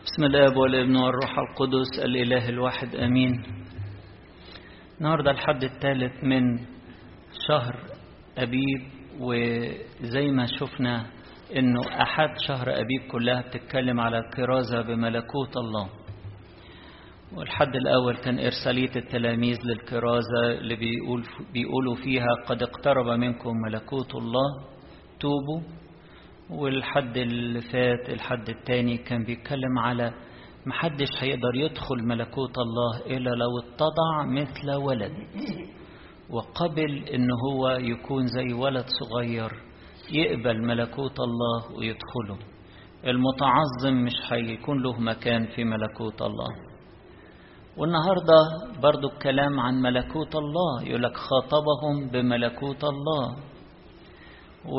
بسم الله والابن والروح القدس الإله الواحد أمين النهاردة الحد الثالث من شهر أبيب وزي ما شفنا إنه أحد شهر أبيب كلها بتتكلم على كرازة بملكوت الله والحد الأول كان إرسالية التلاميذ للكرازة اللي بيقول بيقولوا فيها قد اقترب منكم ملكوت الله توبوا والحد اللي فات الحد التاني كان بيتكلم على محدش هيقدر يدخل ملكوت الله إلا لو اتضع مثل ولد وقبل إن هو يكون زي ولد صغير يقبل ملكوت الله ويدخله المتعظم مش هيكون له مكان في ملكوت الله والنهاردة برضو الكلام عن ملكوت الله يقولك خاطبهم بملكوت الله و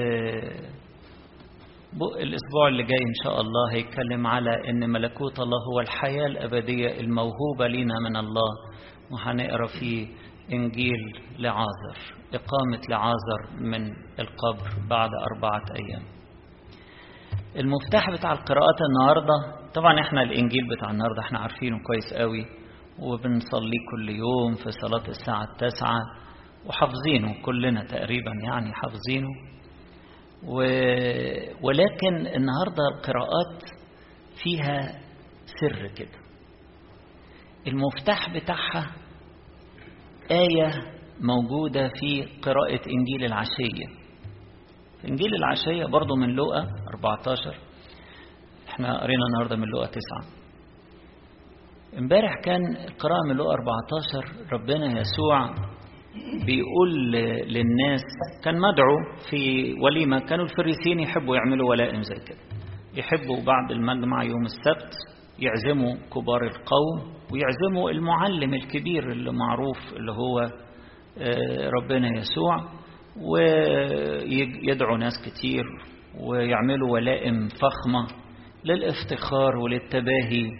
الأسبوع اللي جاي إن شاء الله هيتكلم على إن ملكوت الله هو الحياة الأبدية الموهوبة لنا من الله وهنقرا فيه إنجيل لعازر إقامة لعازر من القبر بعد أربعة أيام المفتاح بتاع القراءات النهاردة طبعا احنا الإنجيل بتاع النهاردة احنا عارفينه كويس قوي وبنصليه كل يوم في صلاة الساعة التاسعة وحافظينه كلنا تقريبا يعني حافظينه و... ولكن النهاردة القراءات فيها سر كده المفتاح بتاعها آية موجودة في قراءة إنجيل العشية في إنجيل العشية برضو من لوقا 14 احنا قرينا النهاردة من لوقا 9 امبارح كان القراءة من لوقا 14 ربنا يسوع بيقول للناس كان مدعو في وليمة كانوا الفريسيين يحبوا يعملوا ولائم زي كده يحبوا بعد المجمع يوم السبت يعزموا كبار القوم ويعزموا المعلم الكبير اللي معروف اللي هو ربنا يسوع ويدعوا ناس كتير ويعملوا ولائم فخمة للافتخار وللتباهي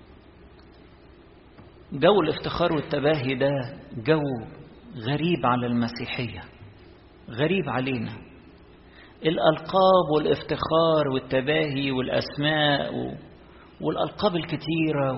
جو الافتخار والتباهي ده جو غريب على المسيحية غريب علينا الألقاب والافتخار والتباهي والأسماء والألقاب الكتيرة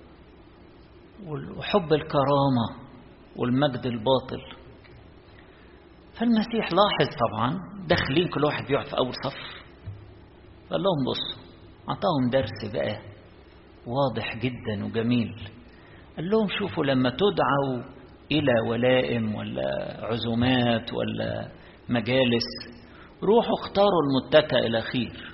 وحب الكرامة والمجد الباطل فالمسيح لاحظ طبعا داخلين كل واحد بيقعد في أول صف قال لهم بصوا أعطاهم درس بقى واضح جدا وجميل قال لهم شوفوا لما تدعوا إلى ولائم ولا عزومات ولا مجالس روحوا اختاروا المتكأ الأخير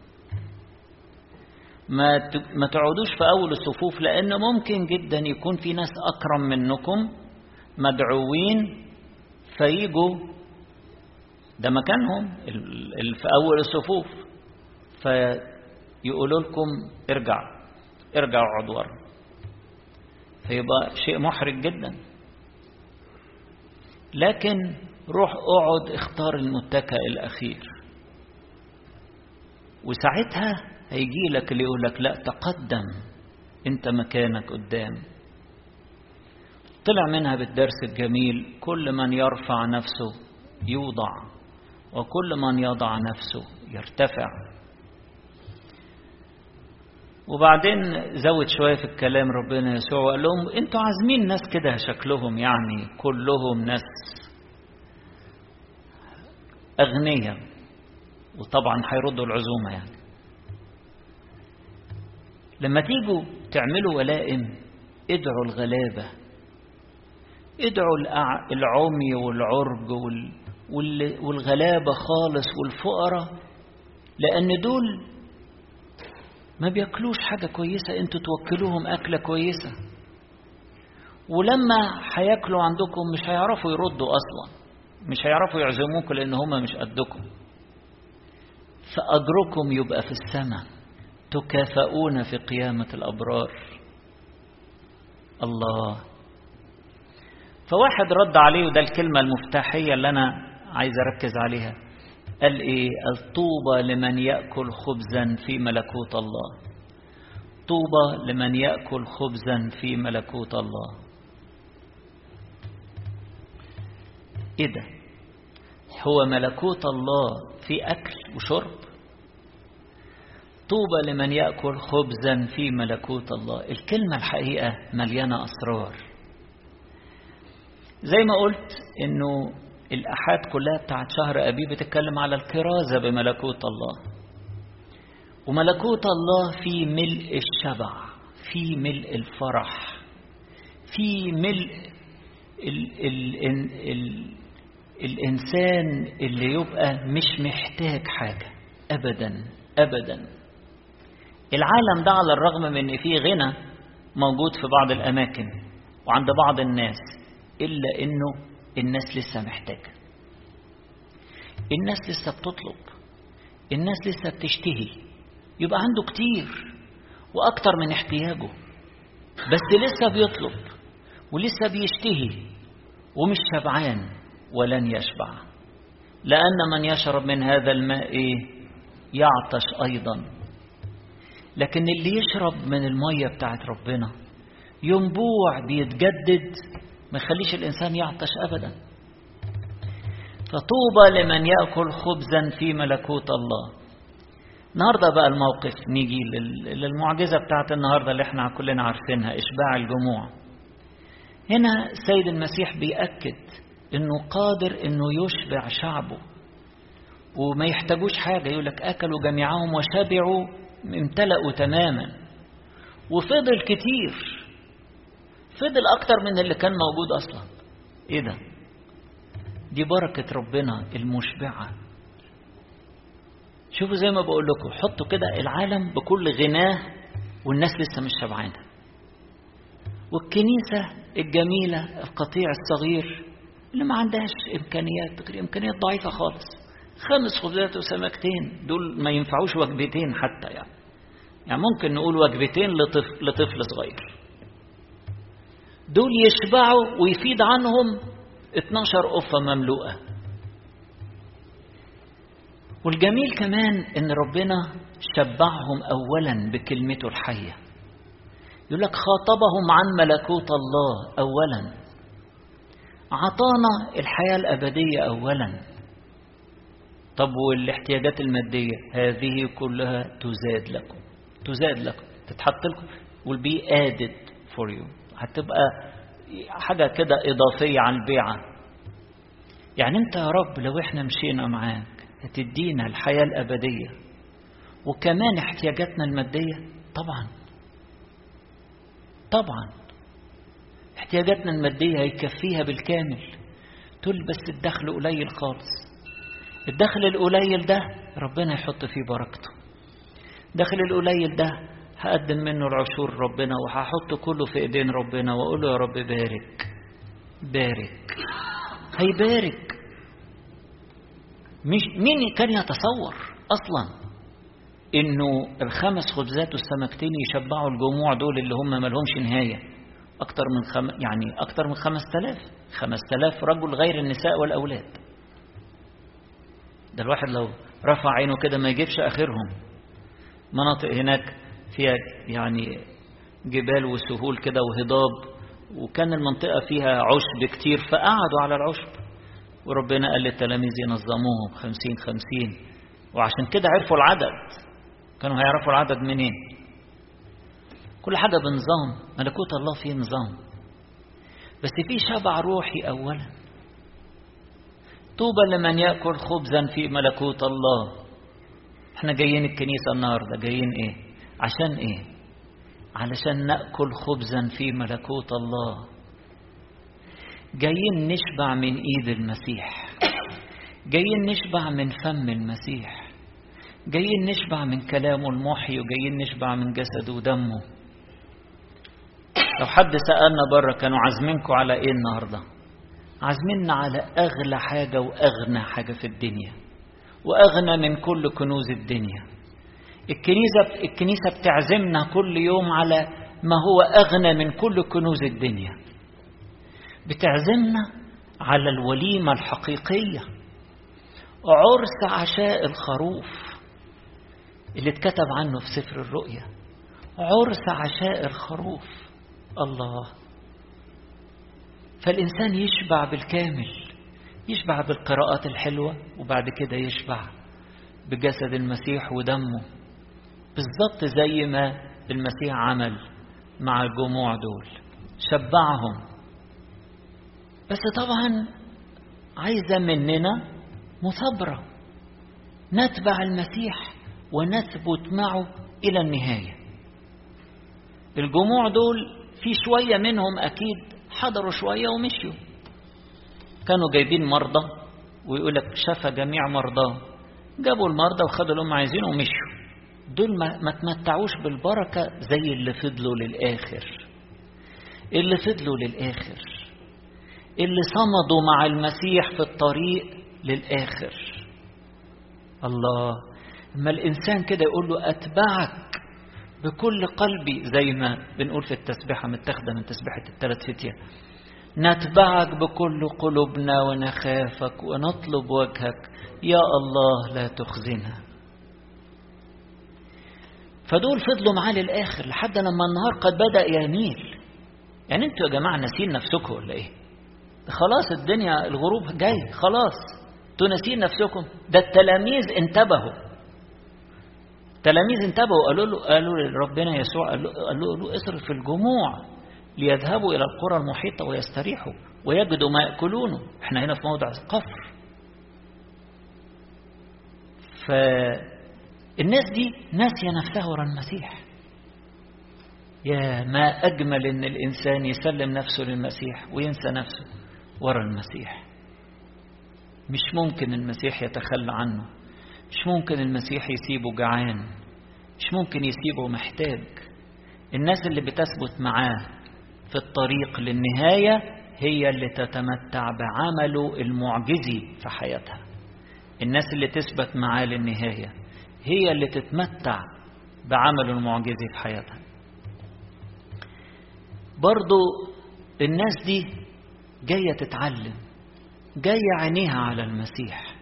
ما ما تقعدوش في أول الصفوف لأن ممكن جدا يكون في ناس أكرم منكم مدعوين فيجوا ده مكانهم اللي في أول الصفوف فيقولوا لكم ارجع ارجعوا اقعدوا ورا فيبقى شيء محرج جدا لكن روح اقعد اختار المتكأ الأخير وساعتها هيجي لك اللي يقول لك لا تقدم انت مكانك قدام طلع منها بالدرس الجميل كل من يرفع نفسه يوضع وكل من يضع نفسه يرتفع وبعدين زود شوية في الكلام ربنا يسوع وقال لهم انتوا عازمين ناس كده شكلهم يعني كلهم ناس أغنياء وطبعا هيردوا العزومة يعني لما تيجوا تعملوا ولائم ادعوا الغلابة ادعوا العمي والعرج والغلابة خالص والفقراء لأن دول ما بياكلوش حاجة كويسة انتوا توكلوهم أكلة كويسة ولما هياكلوا عندكم مش هيعرفوا يردوا أصلا مش هيعرفوا يعزموكم لأن هما مش قدكم فأجركم يبقى في السماء تكافؤون في قيامة الأبرار الله فواحد رد عليه وده الكلمة المفتاحية اللي أنا عايز أركز عليها قال إيه الطوبى لمن يأكل خبزا في ملكوت الله طوبى لمن يأكل خبزا في ملكوت الله إيه ده هو ملكوت الله في أكل وشرب طوبى لمن يأكل خبزا في ملكوت الله الكلمة الحقيقة مليانة أسرار زي ما قلت إنه الأحاد كلها بتاعت شهر أبي بتتكلم على الكرازة بملكوت الله وملكوت الله في ملء الشبع في ملء الفرح في ملء ال ال ال ال الإنسان اللي يبقى مش محتاج حاجة أبدا أبدا العالم ده على الرغم من ان فيه غنى موجود في بعض الاماكن وعند بعض الناس الا انه الناس لسه محتاجه الناس لسه بتطلب الناس لسه بتشتهي يبقى عنده كتير واكتر من احتياجه بس لسه بيطلب ولسه بيشتهي ومش شبعان ولن يشبع لان من يشرب من هذا الماء ايه يعطش ايضا لكن اللي يشرب من المية بتاعت ربنا ينبوع بيتجدد ما يخليش الإنسان يعطش أبدا فطوبى لمن يأكل خبزا في ملكوت الله النهاردة بقى الموقف نيجي للمعجزة بتاعت النهاردة اللي احنا كلنا عارفينها إشباع الجموع هنا السيد المسيح بيأكد انه قادر انه يشبع شعبه وما يحتاجوش حاجة يقول لك أكلوا جميعهم وشبعوا امتلأوا تماما وفضل كتير فضل أكتر من اللي كان موجود أصلا إيه ده دي بركة ربنا المشبعة شوفوا زي ما بقول لكم حطوا كده العالم بكل غناه والناس لسه مش شبعانة والكنيسة الجميلة القطيع الصغير اللي ما عندهاش إمكانيات إمكانيات ضعيفة خالص خمس خبزات وسمكتين دول ما ينفعوش وجبتين حتى يعني يعني ممكن نقول وجبتين لطفل, لطفل صغير دول يشبعوا ويفيد عنهم 12 قفة مملوءة والجميل كمان ان ربنا شبعهم اولا بكلمته الحية يقول لك خاطبهم عن ملكوت الله اولا عطانا الحياة الأبدية أولا طب والاحتياجات المادية هذه كلها تزاد لكم تزاد لكم تتحط لكم will be added for you هتبقى حاجة كده إضافية عن البيعة يعني أنت يا رب لو إحنا مشينا معاك هتدينا الحياة الأبدية وكمان احتياجاتنا المادية طبعا طبعا احتياجاتنا المادية هيكفيها بالكامل تقول بس الدخل قليل خالص الدخل القليل ده ربنا يحط فيه بركته الدخل القليل ده هقدم منه العشور ربنا وهحط كله في ايدين ربنا واقول له يا رب بارك بارك هيبارك مش مين كان يتصور اصلا انه الخمس خبزات والسمكتين يشبعوا الجموع دول اللي هم مالهمش نهايه اكتر من خم... يعني اكتر من خمس تلاف خمس تلاف رجل غير النساء والاولاد ده الواحد لو رفع عينه كده ما يجيبش اخرهم مناطق هناك فيها يعني جبال وسهول كده وهضاب وكان المنطقة فيها عشب كتير فقعدوا على العشب وربنا قال للتلاميذ ينظموهم خمسين خمسين وعشان كده عرفوا العدد كانوا هيعرفوا العدد منين كل حاجة بنظام ملكوت الله فيه نظام بس في شبع روحي أولا طوبى لمن يأكل خبزا في ملكوت الله احنا جايين الكنيسة النهاردة جايين ايه عشان ايه علشان نأكل خبزا في ملكوت الله جايين نشبع من ايد المسيح جايين نشبع من فم المسيح جايين نشبع من كلامه المحي وجايين نشبع من جسده ودمه لو حد سألنا بره كانوا عازمينكم على ايه النهارده عازميننا على اغلى حاجة واغنى حاجة في الدنيا واغنى من كل كنوز الدنيا الكنيسة الكنيسة بتعزمنا كل يوم على ما هو اغنى من كل كنوز الدنيا بتعزمنا على الوليمة الحقيقية عرس عشاء الخروف اللي اتكتب عنه في سفر الرؤيا عرس عشاء الخروف الله فالإنسان يشبع بالكامل يشبع بالقراءات الحلوة وبعد كده يشبع بجسد المسيح ودمه بالظبط زي ما المسيح عمل مع الجموع دول شبعهم بس طبعا عايزة مننا مثابرة نتبع المسيح ونثبت معه إلى النهاية الجموع دول في شوية منهم أكيد حضروا شوية ومشيوا كانوا جايبين مرضى ويقول لك شفى جميع مرضاه جابوا المرضى وخدوا اللي هم عايزينه ومشوا دول ما, ما تمتعوش بالبركة زي اللي فضلوا للآخر اللي فضلوا للآخر اللي صمدوا مع المسيح في الطريق للآخر الله اما الإنسان كده يقول له أتبعك بكل قلبي زي ما بنقول في التسبيحة متاخدة من تسبيحة الثلاث فتية نتبعك بكل قلوبنا ونخافك ونطلب وجهك يا الله لا تخزنا فدول فضلوا معاه للآخر لحد لما النهار قد بدأ يميل يعني انتوا يا جماعة ناسين نفسكم ولا ايه خلاص الدنيا الغروب جاي خلاص انتوا ناسين نفسكم ده التلاميذ انتبهوا التلاميذ انتبهوا قالوا له قالوا لربنا يسوع قالوا له, له اصرف الجموع ليذهبوا الى القرى المحيطه ويستريحوا ويجدوا ما ياكلونه احنا هنا في موضع قفر فالناس دي ناسيه نفسها ورا المسيح يا ما اجمل ان الانسان يسلم نفسه للمسيح وينسى نفسه ورا المسيح مش ممكن المسيح يتخلى عنه مش ممكن المسيح يسيبه جعان مش ممكن يسيبه محتاج الناس اللي بتثبت معاه في الطريق للنهاية هي اللي تتمتع بعمله المعجزي في حياتها الناس اللي تثبت معاه للنهاية هي اللي تتمتع بعمله المعجزي في حياتها برضو الناس دي جاية تتعلم جاية عينيها على المسيح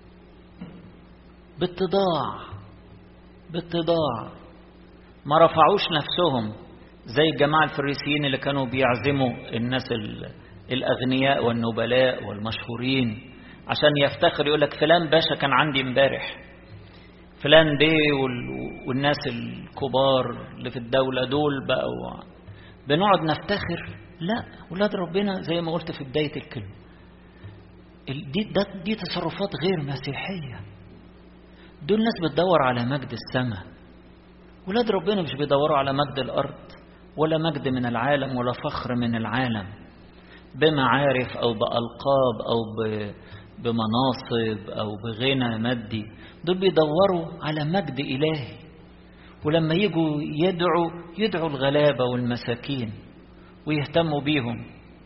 باتضاع باتضاع ما رفعوش نفسهم زي الجماعة الفريسيين اللي كانوا بيعزموا الناس الأغنياء والنبلاء والمشهورين عشان يفتخر يقول لك فلان باشا كان عندي امبارح فلان بيه والناس الكبار اللي في الدولة دول بقوا بنقعد نفتخر لا ولاد ربنا زي ما قلت في بداية الكلمة دي, ده دي تصرفات غير مسيحية دول ناس بتدور على مجد السماء ولاد ربنا مش بيدوروا على مجد الأرض ولا مجد من العالم ولا فخر من العالم بمعارف أو بألقاب أو بمناصب أو بغنى مادي دول بيدوروا على مجد إلهي ولما يجوا يدعوا يدعوا الغلابة والمساكين ويهتموا بيهم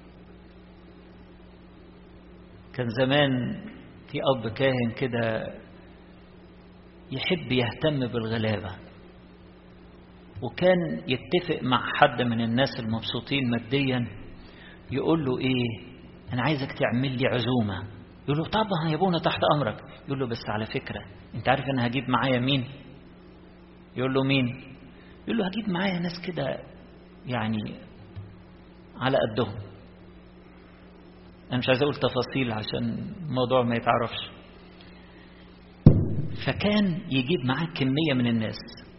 كان زمان في أب كاهن كده يحب يهتم بالغلابة وكان يتفق مع حد من الناس المبسوطين ماديا يقول له ايه انا عايزك تعمل لي عزومة يقول له طبعا يا ابونا تحت امرك يقول له بس على فكرة انت عارف انا هجيب معايا مين يقول له مين يقول له هجيب معايا ناس كده يعني على قدهم انا مش عايز اقول تفاصيل عشان الموضوع ما يتعرفش فكان يجيب معاه كمية من الناس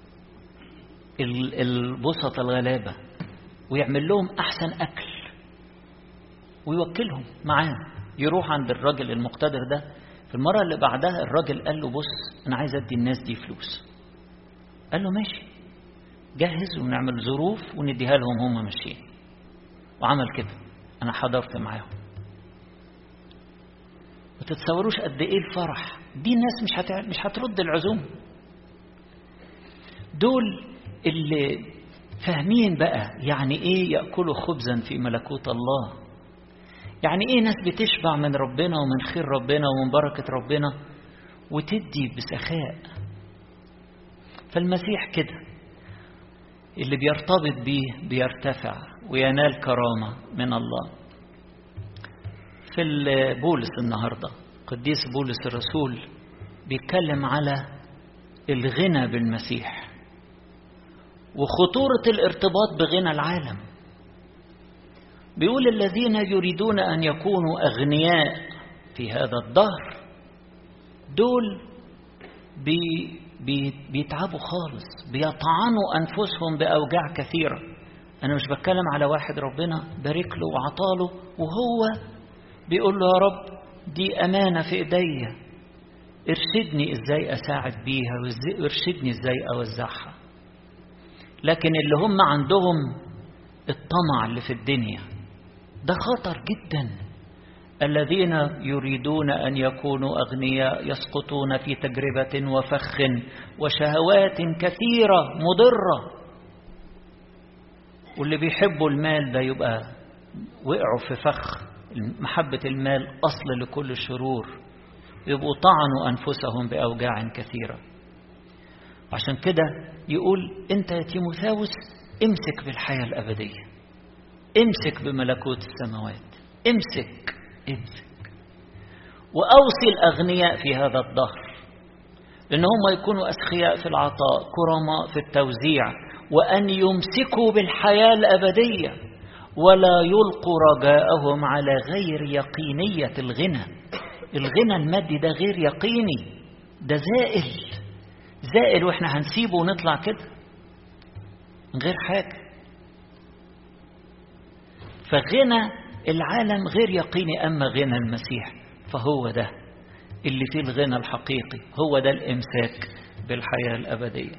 البسط الغلابة ويعمل لهم أحسن أكل ويوكلهم معاه يروح عند الراجل المقتدر ده في المرة اللي بعدها الراجل قال له بص أنا عايز أدي الناس دي فلوس قال له ماشي جهز ونعمل ظروف ونديها لهم هم ماشيين وعمل كده أنا حضرت معاهم ما تتصوروش قد إيه الفرح دي الناس مش هتع... مش هترد العزوم دول اللي فاهمين بقى يعني ايه ياكلوا خبزا في ملكوت الله يعني ايه ناس بتشبع من ربنا ومن خير ربنا ومن بركه ربنا وتدي بسخاء فالمسيح كده اللي بيرتبط بيه بيرتفع وينال كرامه من الله في بولس النهارده قديس بولس الرسول بيتكلم على الغنى بالمسيح وخطورة الارتباط بغنى العالم بيقول الذين يريدون أن يكونوا أغنياء في هذا الدهر دول بي بيتعبوا خالص بيطعنوا أنفسهم بأوجاع كثيرة أنا مش بتكلم على واحد ربنا بارك له وعطاله وهو بيقول له يا رب دي أمانة في إيديا ارشدني إزاي أساعد بيها وارشدني إزاي أوزعها لكن اللي هم عندهم الطمع اللي في الدنيا ده خطر جدا الذين يريدون أن يكونوا أغنياء يسقطون في تجربة وفخ وشهوات كثيرة مضرة واللي بيحبوا المال ده يبقى وقعوا في فخ محبة المال أصل لكل الشرور يبقوا طعنوا أنفسهم بأوجاع كثيرة عشان كده يقول أنت يا تيموثاوس امسك بالحياة الأبدية امسك بملكوت السماوات امسك امسك وأوصي الأغنياء في هذا الظهر لأن هم يكونوا أسخياء في العطاء كرماء في التوزيع وأن يمسكوا بالحياة الأبدية ولا يلقوا رجاءهم على غير يقينية الغنى الغنى المادي ده غير يقيني ده زائل زائل واحنا هنسيبه ونطلع كده من غير حاجة فغنى العالم غير يقيني أما غنى المسيح فهو ده اللي فيه الغنى الحقيقي هو ده الإمساك بالحياة الأبدية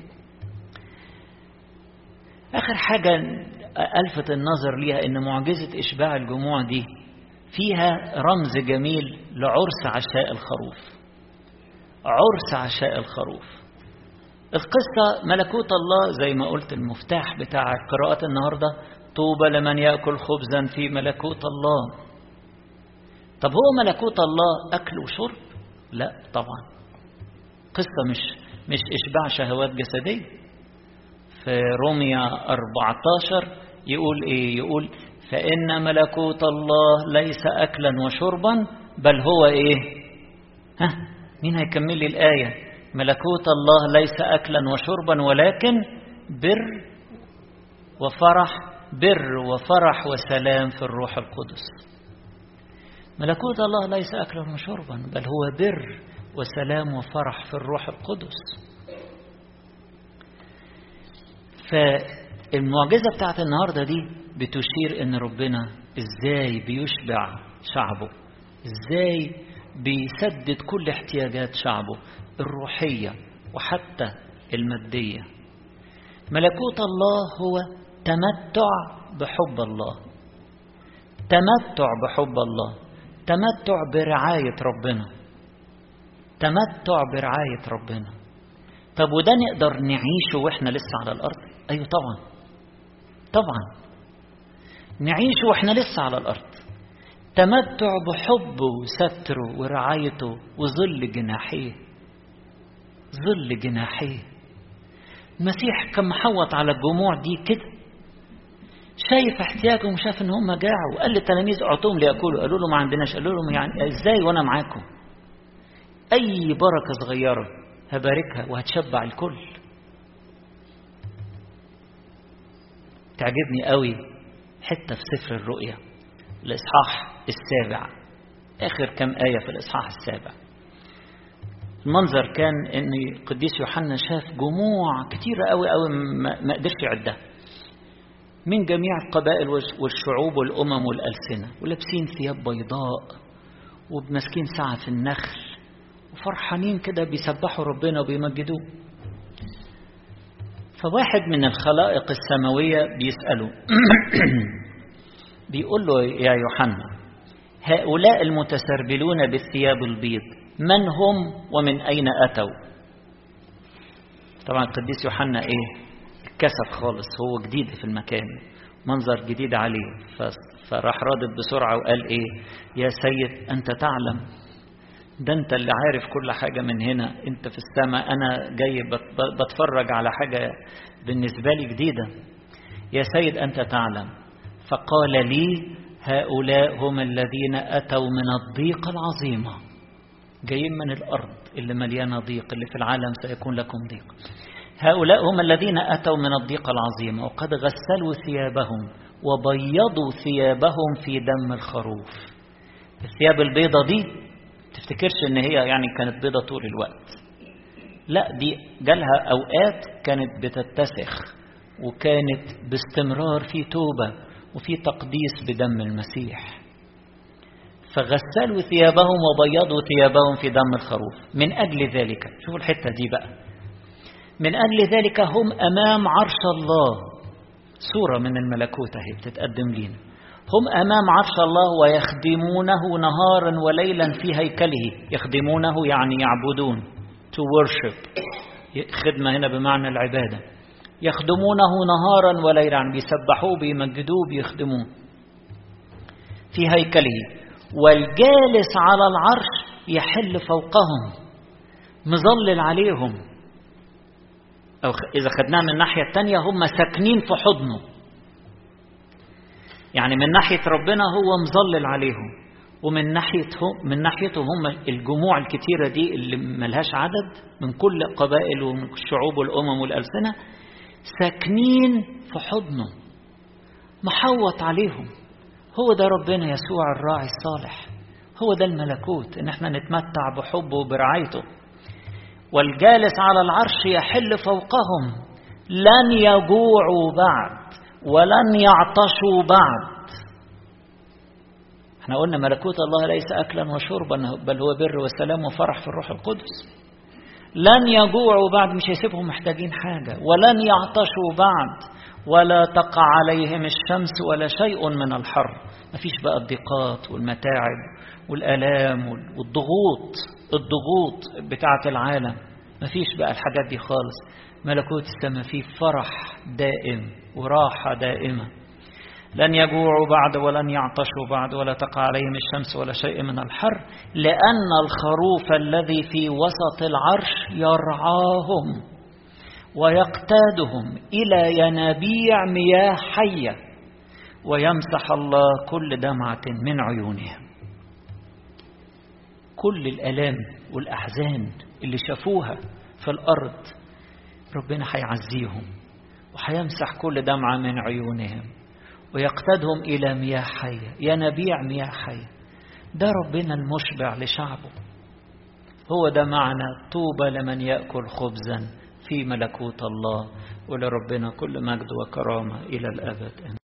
آخر حاجة ألفت النظر ليها إن معجزة إشباع الجموع دي فيها رمز جميل لعرس عشاء الخروف عرس عشاء الخروف القصة ملكوت الله زي ما قلت المفتاح بتاع قراءة النهاردة طوبى لمن يأكل خبزا في ملكوت الله طب هو ملكوت الله أكل وشرب لا طبعا قصة مش مش إشباع شهوات جسدية في روميا 14 يقول إيه يقول فإن ملكوت الله ليس أكلا وشربا بل هو إيه ها مين هيكمل لي الآية ملكوت الله ليس أكلا وشربا ولكن بر وفرح بر وفرح وسلام في الروح القدس ملكوت الله ليس أكلا وشربا بل هو بر وسلام وفرح في الروح القدس فالمعجزة بتاعت النهاردة دي بتشير ان ربنا ازاي بيشبع شعبه ازاي بيسدد كل احتياجات شعبه الروحية وحتى المادية ملكوت الله هو تمتع بحب الله تمتع بحب الله تمتع برعاية ربنا تمتع برعاية ربنا طب وده نقدر نعيشه واحنا لسه على الأرض أيوة طبعا طبعا نعيش واحنا لسه على الأرض تمتع بحبه وستره ورعايته وظل جناحيه ظل جناحيه المسيح كان محوط على الجموع دي كده شايف احتياجهم وشاف ان هم جاعوا قال للتلاميذ اعطوهم لياكلوا قالوا له ما عندناش قالوا لهم يعني ازاي وانا معاكم اي بركه صغيره هباركها وهتشبع الكل تعجبني قوي حته في سفر الرؤيا الاصحاح السابع اخر كم ايه في الاصحاح السابع المنظر كان ان القديس يوحنا شاف جموع كتيره قوي قوي ما قدرش يعدها من جميع القبائل والشعوب والأمم والألسنة ولابسين ثياب بيضاء وماسكين ساعة في النخل وفرحانين كده بيسبحوا ربنا وبيمجدوه فواحد من الخلائق السماوية بيسأله بيقول له يا يوحنا هؤلاء المتسربلون بالثياب البيض من هم ومن أين أتوا طبعا القديس يوحنا إيه كسف خالص هو جديد في المكان منظر جديد عليه فراح رادد بسرعة وقال ايه يا سيد انت تعلم ده انت اللي عارف كل حاجة من هنا انت في السماء انا جاي بتفرج على حاجة بالنسبة لي جديدة يا سيد انت تعلم فقال لي هؤلاء هم الذين اتوا من الضيقة العظيمة جايين من الارض اللي مليانة ضيق اللي في العالم سيكون لكم ضيق هؤلاء هم الذين أتوا من الضيقة العظيمة وقد غسلوا ثيابهم وبيضوا ثيابهم في دم الخروف الثياب البيضة دي تفتكرش ان هي يعني كانت بيضة طول الوقت لا دي جالها أوقات كانت بتتسخ وكانت باستمرار في توبة وفي تقديس بدم المسيح فغسلوا ثيابهم وبيضوا ثيابهم في دم الخروف من أجل ذلك شوفوا الحتة دي بقى من أجل ذلك هم أمام عرش الله صورة من الملكوت اهي بتتقدم لنا هم أمام عرش الله ويخدمونه نهارا وليلا في هيكله يخدمونه يعني يعبدون to worship خدمة هنا بمعنى العبادة يخدمونه نهارا وليلا يعني بيسبحوه بيمجدوه بيخدموه في هيكله والجالس على العرش يحل فوقهم مظلل عليهم أو إذا خدناها من الناحية التانية هم ساكنين في حضنه يعني من ناحية ربنا هو مظلل عليهم ومن ناحيتهم من ناحيته هم الجموع الكتيرة دي اللي ملهاش عدد من كل القبائل ومن الشعوب والأمم والألسنة ساكنين في حضنه محوط عليهم هو ده ربنا يسوع الراعي الصالح هو ده الملكوت ان احنا نتمتع بحبه وبرعايته والجالس على العرش يحل فوقهم لن يجوعوا بعد ولن يعطشوا بعد احنا قلنا ملكوت الله ليس اكلا وشربا بل هو بر وسلام وفرح في الروح القدس لن يجوعوا بعد مش هيسيبهم محتاجين حاجه ولن يعطشوا بعد ولا تقع عليهم الشمس ولا شيء من الحر مفيش بقى الضيقات والمتاعب والآلام والضغوط الضغوط بتاعة العالم مفيش بقى الحاجات دي خالص ملكوت السماء فيه فرح دائم وراحة دائمة لن يجوعوا بعد ولن يعطشوا بعد ولا تقع عليهم الشمس ولا شيء من الحر لأن الخروف الذي في وسط العرش يرعاهم ويقتادهم إلى ينابيع مياه حية ويمسح الله كل دمعة من عيونهم كل الآلام والأحزان اللي شافوها في الأرض ربنا هيعزيهم وهيمسح كل دمعة من عيونهم ويقتادهم إلى مياه حية ينابيع مياه حية ده ربنا المشبع لشعبه هو ده معنى طوبى لمن يأكل خبزا في ملكوت الله ولربنا كل مجد وكرامة إلى الأبد